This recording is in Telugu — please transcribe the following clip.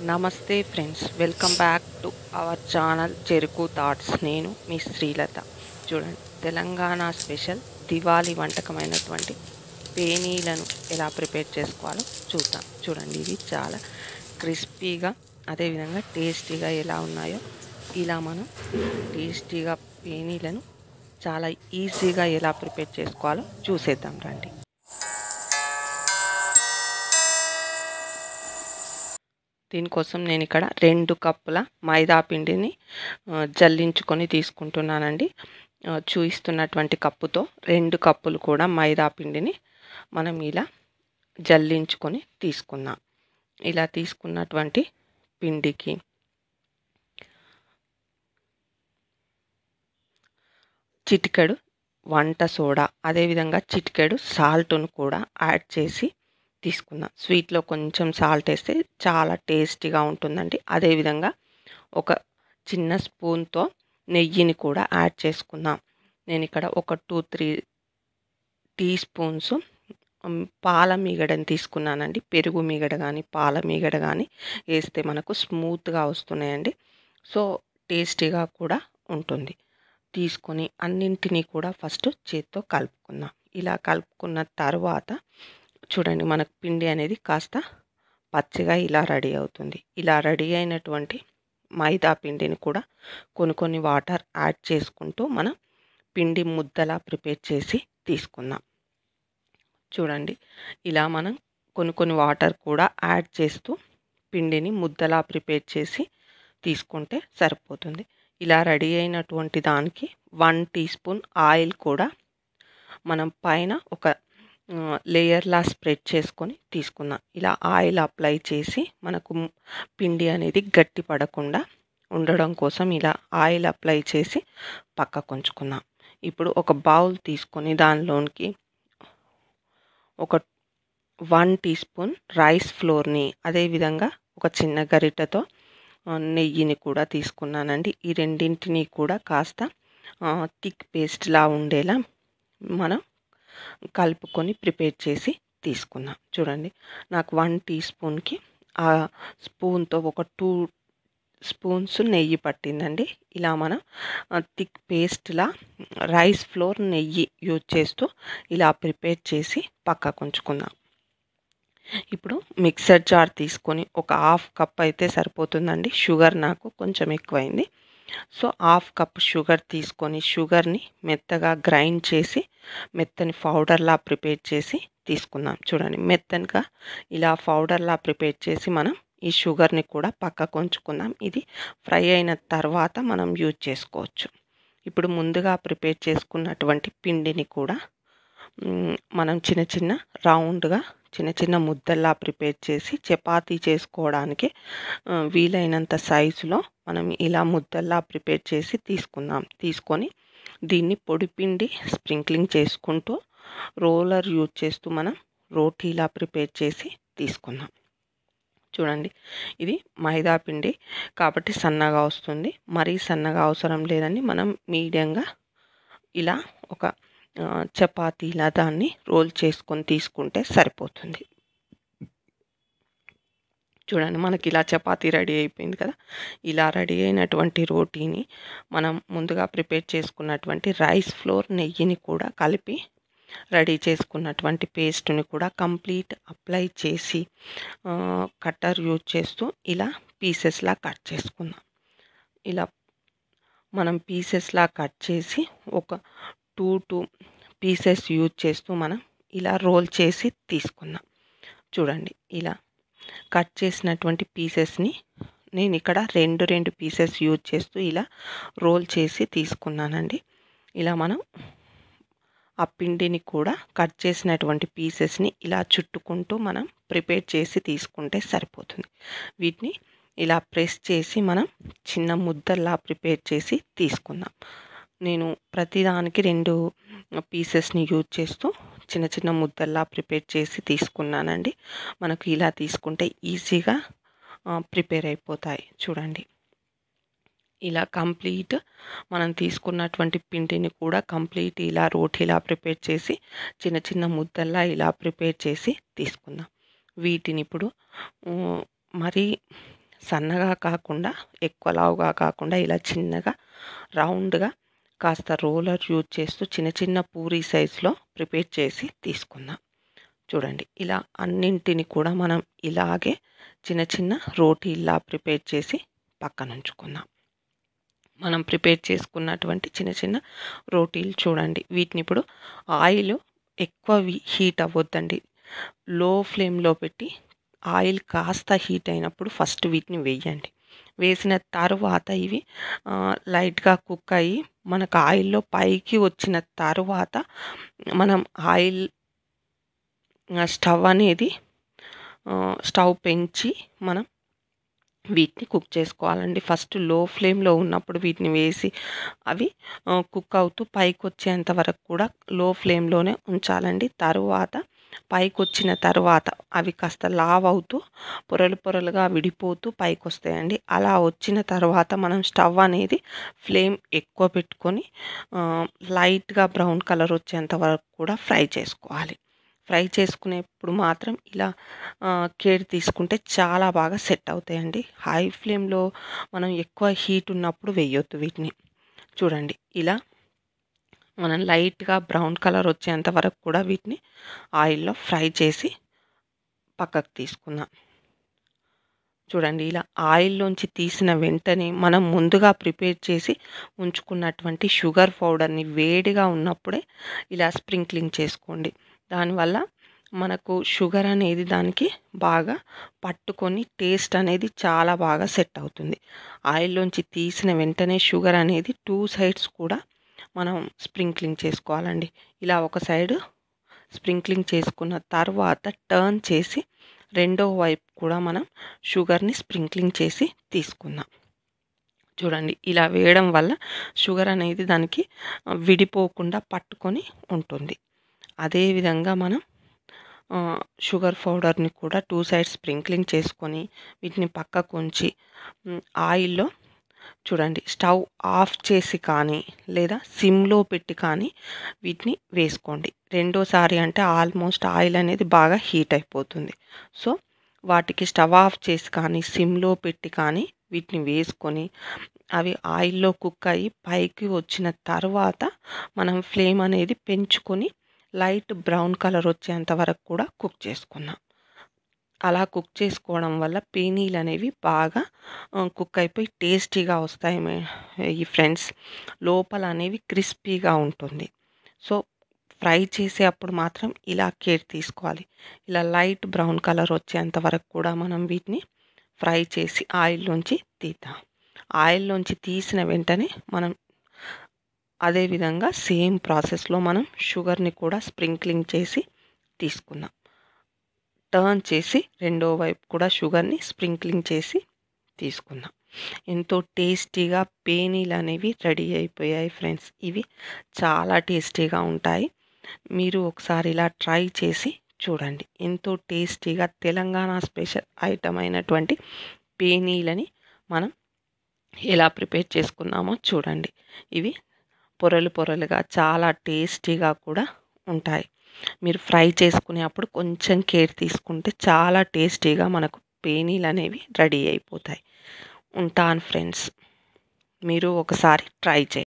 నమస్తే friends welcome back to our channel Cheruku thoughts నేను మీ శ్రీలత చూడండి తెలంగాణ స్పెషల్ దివాళీ వంటకమైనటువంటి పేనీలను ఎలా ప్రిపేర్ చేసుకోవాలో చూద్దాం చూడండి ఇవి చాలా క్రిస్పీగా అదేవిధంగా టేస్టీగా ఎలా ఉన్నాయో ఇలా మనం టేస్టీగా పేనీలను చాలా ఈజీగా ఎలా ప్రిపేర్ చేసుకోవాలో చూసేద్దాం రండి దీనికోసం నేను ఇక్కడ రెండు కప్పుల మైదా పిండిని ఆ, జల్లించుకొని తీసుకుంటున్నానండి ఆ, చూపిస్తున్నటువంటి కప్పుతో రెండు కప్పులు కూడా మైదా పిండిని మనం ఇలా జల్లించుకొని తీసుకుందాం ఇలా తీసుకున్నటువంటి పిండికి చిటికెడు వంట సోడా అదేవిధంగా చిటికెడు సాల్ట్ను కూడా యాడ్ చేసి తీసుకుందాం స్వీట్లో కొంచెం సాల్ట్ వేస్తే చాలా టేస్టీగా ఉంటుందండి అదేవిధంగా ఒక చిన్న స్పూన్తో నెయ్యిని కూడా యాడ్ చేసుకుందాం నేను ఇక్కడ ఒక టూ త్రీ టీ స్పూన్స్ ఉమ్, పాల మీగడని తీసుకున్నానండి పెరుగు మీగడ కానీ పాల మీగడ కానీ వేస్తే మనకు స్మూత్గా వస్తున్నాయండి సో టేస్టీగా కూడా ఉంటుంది తీసుకొని అన్నింటినీ కూడా ఫస్ట్ చేత్తో కలుపుకుందాం ఇలా కలుపుకున్న తర్వాత చూడండి మనకు పిండి అనేది కాస్త పచ్చిగా ఇలా రెడీ అవుతుంది ఇలా రెడీ అయినటువంటి మైదా పిండిని కూడా కొన్ని కొన్ని వాటర్ యాడ్ చేసుకుంటూ మనం పిండి ముద్దలా ప్రిపేర్ చేసి తీసుకుందాం చూడండి ఇలా మనం కొన్ని కొన్ని వాటర్ కూడా యాడ్ చేస్తూ పిండిని ముద్దలా ప్రిపేర్ చేసి తీసుకుంటే సరిపోతుంది ఇలా రెడీ అయినటువంటి దానికి వన్ టీ స్పూన్ ఆయిల్ కూడా మనం పైన ఒక లేయర్లా స్ప్రెడ్ చేసుకొని తీసుకుందాం ఇలా ఆయిల్ అప్లై చేసి మనకు మ్- పిండి అనేది గట్టి పడకుండా ఉండడం కోసం ఇలా ఆయిల్ అప్లై చేసి పక్కకు ఉంచుకుందాం ఇప్పుడు ఒక బౌల్ తీసుకొని దానిలోనికి ఒక వన్ టీ స్పూన్ రైస్ ఫ్లోర్ని అదేవిధంగా ఒక చిన్న గరిటెతో ఆ, నెయ్యిని కూడా తీసుకున్నానండి ఈ రెండింటిని కూడా కాస్త థిక్ పేస్ట్లా ఉండేలా మనం కలుపుకొని ప్రిపేర్ చేసి తీసుకున్నాం చూడండి నాకు వన్ టీ స్పూన్కి ఆ స్పూన్తో ఒక టూ స్పూన్స్ నెయ్యి పట్టిందండి ఇలా మనం థిక్ పేస్ట్లా రైస్ ఫ్లోర్ నెయ్యి యూజ్ చేస్తూ ఇలా ప్రిపేర్ చేసి పక్కకు ఉంచుకుందాం ఇప్పుడు మిక్సర్ జార్ తీసుకొని ఒక హాఫ్ కప్ అయితే సరిపోతుందండి షుగర్ నాకు కొంచెం ఎక్కువైంది సో హాఫ్ కప్ షుగర్ తీసుకొని షుగర్ని మెత్తగా గ్రైండ్ చేసి మెత్తని పౌడర్లా ప్రిపేర్ చేసి తీసుకుందాం చూడండి మెత్తనిగా ఇలా పౌడర్లా ప్రిపేర్ చేసి మనం ఈ షుగర్ని కూడా పక్కకు ఉంచుకుందాం ఇది ఫ్రై అయిన తర్వాత మనం యూజ్ చేసుకోవచ్చు ఇప్పుడు ముందుగా ప్రిపేర్ చేసుకున్నటువంటి పిండిని కూడా మ్, మనం చిన్న చిన్న రౌండ్గా చిన్న చిన్న ముద్దల్లా ప్రిపేర్ చేసి చపాతీ చేసుకోవడానికి ఆ, వీలైనంత సైజులో మనం ఇలా ముద్దల్లా ప్రిపేర్ చేసి తీసుకుందాం తీసుకొని దీన్ని పొడి పిండి స్ప్రింక్లింగ్ చేసుకుంటూ రోలర్ యూజ్ చేస్తూ మనం రోటీలా ప్రిపేర్ చేసి తీసుకుందాం చూడండి ఇది మైదా పిండి కాబట్టి సన్నగా వస్తుంది మరీ సన్నగా అవసరం లేదండి మనం మీడియంగా ఇలా ఒక ఆ, చపాతీలా దాన్ని రోల్ చేసుకొని తీసుకుంటే సరిపోతుంది చూడండి మనకి ఇలా చపాతీ రెడీ అయిపోయింది కదా ఇలా రెడీ అయినటువంటి రోటీని మనం ముందుగా ప్రిపేర్ చేసుకున్నటువంటి రైస్ ఫ్లోర్ నెయ్యిని కూడా కలిపి రెడీ చేసుకున్నటువంటి పేస్ట్ని కూడా కంప్లీట్ అప్లై చేసి కట్టర్ యూజ్ చేస్తూ ఇలా పీసెస్లా కట్ చేసుకుందాం ఇలా మనం పీసెస్లా కట్ చేసి ఒక టూ టూ పీసెస్ యూజ్ చేస్తూ మనం ఇలా రోల్ చేసి తీసుకుందాం చూడండి ఇలా కట్ చేసినటువంటి పీసెస్ని నేను ఇక్కడ రెండు రెండు పీసెస్ యూజ్ చేస్తూ ఇలా రోల్ చేసి తీసుకున్నానండి ఇలా మనం ఆ పిండిని కూడా కట్ చేసినటువంటి పీసెస్ని ఇలా చుట్టుకుంటూ మనం ప్రిపేర్ చేసి తీసుకుంటే సరిపోతుంది వీటిని ఇలా ప్రెస్ చేసి మనం చిన్న ముద్దల్లా ప్రిపేర్ చేసి తీసుకుందాం నేను ప్రతిదానికి రెండు పీసెస్ని యూజ్ చేస్తూ చిన్న చిన్న ముద్దల్లా ప్రిపేర్ చేసి తీసుకున్నానండి మనకు ఇలా తీసుకుంటే ఈజీగా ప్రిపేర్ అయిపోతాయి చూడండి ఇలా కంప్లీట్ మనం తీసుకున్నటువంటి పిండిని కూడా కంప్లీట్ ఇలా రోటీలా ప్రిపేర్ చేసి చిన్న చిన్న ముద్దల్లా ఇలా ప్రిపేర్ చేసి తీసుకుందాం వీటిని ఇప్పుడు ఉ, మరీ సన్నగా కాకుండా ఎక్కువ లావుగా కాకుండా ఇలా చిన్నగా రౌండ్గా కాస్త రోలర్ యూజ్ చేస్తూ చిన్న చిన్న పూరీ సైజులో ప్రిపేర్ చేసి తీసుకుందాం చూడండి ఇలా అన్నింటిని కూడా మనం ఇలాగే చిన్న చిన్న రోటీల్లా ప్రిపేర్ చేసి పక్కన ఉంచుకుందాం మనం ప్రిపేర్ చేసుకున్నటువంటి చిన్న చిన్న రోటీలు చూడండి వీటిని ఇప్పుడు ఆయిల్ ఎక్కువ హీట్ అవ్వద్దండి లో ఫ్లేమ్లో పెట్టి ఆయిల్ కాస్త హీట్ అయినప్పుడు ఫస్ట్ వీటిని వేయండి వేసిన తర్వాత ఇవి లైట్గా కుక్ అయ్యి మనకు ఆయిల్లో పైకి వచ్చిన తర్వాత మనం ఆయిల్ స్టవ్ అనేది స్టవ్ పెంచి మనం వీటిని కుక్ చేసుకోవాలండి ఫస్ట్ లో ఫ్లేమ్లో ఉన్నప్పుడు వీటిని వేసి అవి కుక్ అవుతూ పైకి వచ్చేంత వరకు కూడా లో ఫ్లేమ్లోనే ఉంచాలండి తరువాత పైకి వచ్చిన తర్వాత అవి కాస్త లావ్ అవుతూ పొరలు పొరలుగా విడిపోతూ పైకి వస్తాయండి అలా వచ్చిన తర్వాత మనం స్టవ్ అనేది ఫ్లేమ్ ఎక్కువ పెట్టుకొని లైట్గా బ్రౌన్ కలర్ వచ్చేంత వరకు కూడా ఫ్రై చేసుకోవాలి ఫ్రై చేసుకునేప్పుడు మాత్రం ఇలా కేర్ తీసుకుంటే చాలా బాగా సెట్ అవుతాయండి హై ఫ్లేమ్లో మనం ఎక్కువ హీట్ ఉన్నప్పుడు వేయొద్దు వీటిని చూడండి ఇలా మనం లైట్గా బ్రౌన్ కలర్ వచ్చేంత వరకు కూడా వీటిని ఆయిల్లో ఫ్రై చేసి పక్కకు తీసుకుందాం చూడండి ఇలా ఆయిల్లోంచి తీసిన వెంటనే మనం ముందుగా ప్రిపేర్ చేసి ఉంచుకున్నటువంటి షుగర్ పౌడర్ని వేడిగా ఉన్నప్పుడే ఇలా స్ప్రింక్లింగ్ చేసుకోండి దానివల్ల మనకు షుగర్ అనేది దానికి బాగా పట్టుకొని టేస్ట్ అనేది చాలా బాగా సెట్ అవుతుంది ఆయిల్లోంచి తీసిన వెంటనే షుగర్ అనేది టూ సైడ్స్ కూడా మనం స్ప్రింక్లింగ్ చేసుకోవాలండి ఇలా ఒక సైడ్ స్ప్రింక్లింగ్ చేసుకున్న తర్వాత టర్న్ చేసి రెండో వైపు కూడా మనం షుగర్ని స్ప్రింక్లింగ్ చేసి తీసుకుందాం చూడండి ఇలా వేయడం వల్ల షుగర్ అనేది దానికి విడిపోకుండా పట్టుకొని ఉంటుంది అదేవిధంగా మనం షుగర్ పౌడర్ని కూడా టూ సైడ్స్ స్ప్రింక్లింగ్ చేసుకొని వీటిని పక్కకు ఉంచి ఆయిల్లో చూడండి స్టవ్ ఆఫ్ చేసి కానీ లేదా సిమ్లో పెట్టి కానీ వీటిని వేసుకోండి రెండోసారి అంటే ఆల్మోస్ట్ ఆయిల్ అనేది బాగా హీట్ అయిపోతుంది సో వాటికి స్టవ్ ఆఫ్ చేసి కానీ సిమ్లో పెట్టి కానీ వీటిని వేసుకొని అవి ఆయిల్లో కుక్ అయ్యి పైకి వచ్చిన తర్వాత మనం ఫ్లేమ్ అనేది పెంచుకొని లైట్ బ్రౌన్ కలర్ వచ్చేంత వరకు కూడా కుక్ చేసుకున్నాం అలా కుక్ చేసుకోవడం వల్ల పేనీలు అనేవి బాగా కుక్ అయిపోయి టేస్టీగా వస్తాయి ఈ ఫ్రెండ్స్ లోపల అనేవి క్రిస్పీగా ఉంటుంది సో ఫ్రై చేసే అప్పుడు మాత్రం ఇలా కేర్ తీసుకోవాలి ఇలా లైట్ బ్రౌన్ కలర్ వచ్చేంత వరకు కూడా మనం వీటిని ఫ్రై చేసి ఆయిల్లోంచి తీద్దాం ఆయిల్లోంచి తీసిన వెంటనే మనం అదేవిధంగా సేమ్ ప్రాసెస్లో మనం షుగర్ని కూడా స్ప్రింక్లింగ్ చేసి తీసుకుందాం టర్న్ చేసి రెండో వైపు కూడా షుగర్ని స్ప్రింక్లింగ్ చేసి తీసుకుందాం ఎంతో టేస్టీగా పేనీలు అనేవి రెడీ అయిపోయాయి ఫ్రెండ్స్ ఇవి చాలా టేస్టీగా ఉంటాయి మీరు ఒకసారి ఇలా ట్రై చేసి చూడండి ఎంతో టేస్టీగా తెలంగాణ స్పెషల్ ఐటమ్ అయినటువంటి పేనీలని మనం ఎలా ప్రిపేర్ చేసుకున్నామో చూడండి ఇవి పొరలు పొరలుగా చాలా టేస్టీగా కూడా ఉంటాయి మీరు ఫ్రై చేసుకునేప్పుడు కొంచెం కేర్ తీసుకుంటే చాలా టేస్టీగా మనకు పేనీలు అనేవి రెడీ అయిపోతాయి ఉంటాను ఫ్రెండ్స్ మీరు ఒకసారి ట్రై చేయండి